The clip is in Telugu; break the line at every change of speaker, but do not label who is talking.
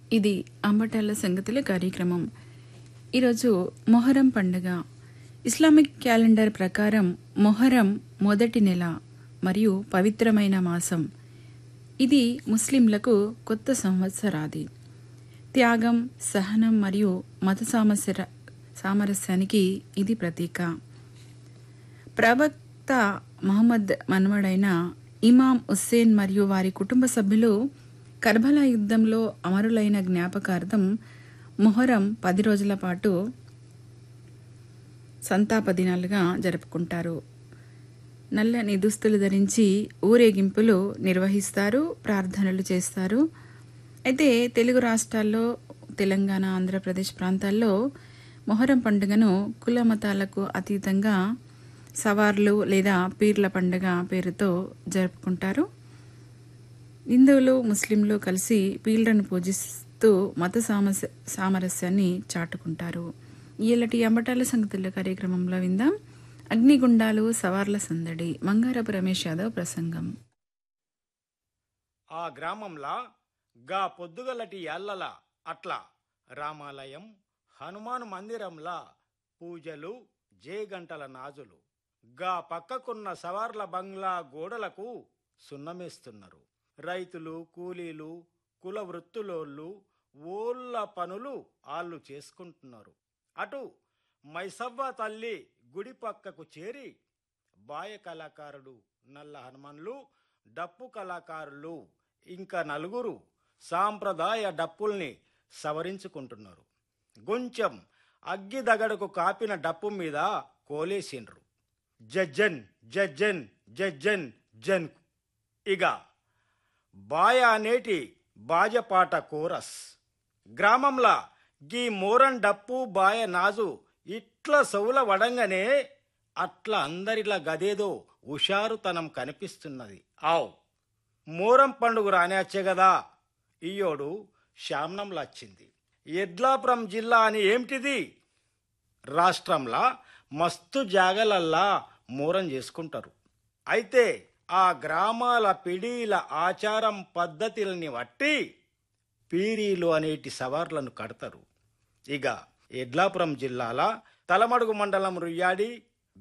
ఇది అంబటాల సంగతుల కార్యక్రమం ఈరోజు మొహరం పండుగ ఇస్లామిక్ క్యాలెండర్ ప్రకారం మొహరం మొదటి నెల మరియు పవిత్రమైన మాసం ఇది ముస్లింలకు కొత్త సంవత్సరాది త్యాగం సహనం మరియు మత సామస్య సామరస్యానికి ఇది ప్రతీక ప్రవక్త మహమ్మద్ మన్మడైన ఇమాం హుస్సేన్ మరియు వారి కుటుంబ సభ్యులు కర్బలా యుద్ధంలో అమరులైన జ్ఞాపకార్థం మొహరం పది రోజుల పాటు సంతాప దినాలుగా జరుపుకుంటారు నల్లని దుస్తులు ధరించి ఊరేగింపులు నిర్వహిస్తారు ప్రార్థనలు చేస్తారు అయితే తెలుగు రాష్ట్రాల్లో తెలంగాణ ఆంధ్రప్రదేశ్ ప్రాంతాల్లో మొహరం పండుగను కుల మతాలకు అతీతంగా సవార్లు లేదా పీర్ల పండుగ పేరుతో జరుపుకుంటారు హిందువులు ముస్లింలు కలిసి పీర్లను పూజిస్తూ మత సామస్య సామరస్యాన్ని చాటుకుంటారు ఈలటి అంబటాల సంగతుల కార్యక్రమంలో విందాం అగ్నిగుండాలు సవార్ల సందడి మంగారపు రమేష్ యాదవ్ ప్రసంగం
ఆ గ్రామంలా గా పొద్దుగలటి ఎల్లల అట్లా రామాలయం హనుమాన్ మందిరంలా పూజలు జేగంటల నాజులు గా పక్కకున్న సవార్ల బంగ్లా గోడలకు సున్నమేస్తున్నారు రైతులు కూలీలు కుల వృత్తులోళ్ళు ఓళ్ళ పనులు ఆళ్ళు చేసుకుంటున్నారు అటు మైసవ్వ తల్లి గుడి పక్కకు చేరి బాయ కళాకారుడు నల్ల హనుమన్లు డప్పు కళాకారులు ఇంకా నలుగురు సాంప్రదాయ డప్పుల్ని సవరించుకుంటున్నారు కొంచెం అగ్గి దగడకు కాపిన డప్పు మీద కోలేసిండ్రు జజ్జన్ జజ్జన్ జజ్జన్ జన్ ఇక బాయ అనేటి బాజపాట కోరస్ గ్రామంలా గీ మోరన్ డప్పు బాయ నాజు ఇట్ల సౌల వడంగానే అట్లా అందరిలా గదేదో హుషారుతనం కనిపిస్తున్నది ఆవ్ మోరం పండుగ రానేచ్చే గదా ఇయ్యోడు శామ్నంలా వచ్చింది ఎడ్లాపురం జిల్లా అని ఏమిటిది రాష్ట్రంలా మస్తు జాగలల్లా మూరం చేసుకుంటారు అయితే ఆ గ్రామాల పిడీల ఆచారం పద్ధతులని బట్టి పీరీలు అనేటి సవార్లను కడతారు ఇక ఎడ్లాపురం జిల్లాల తలమడుగు మండలం రుయ్యాడి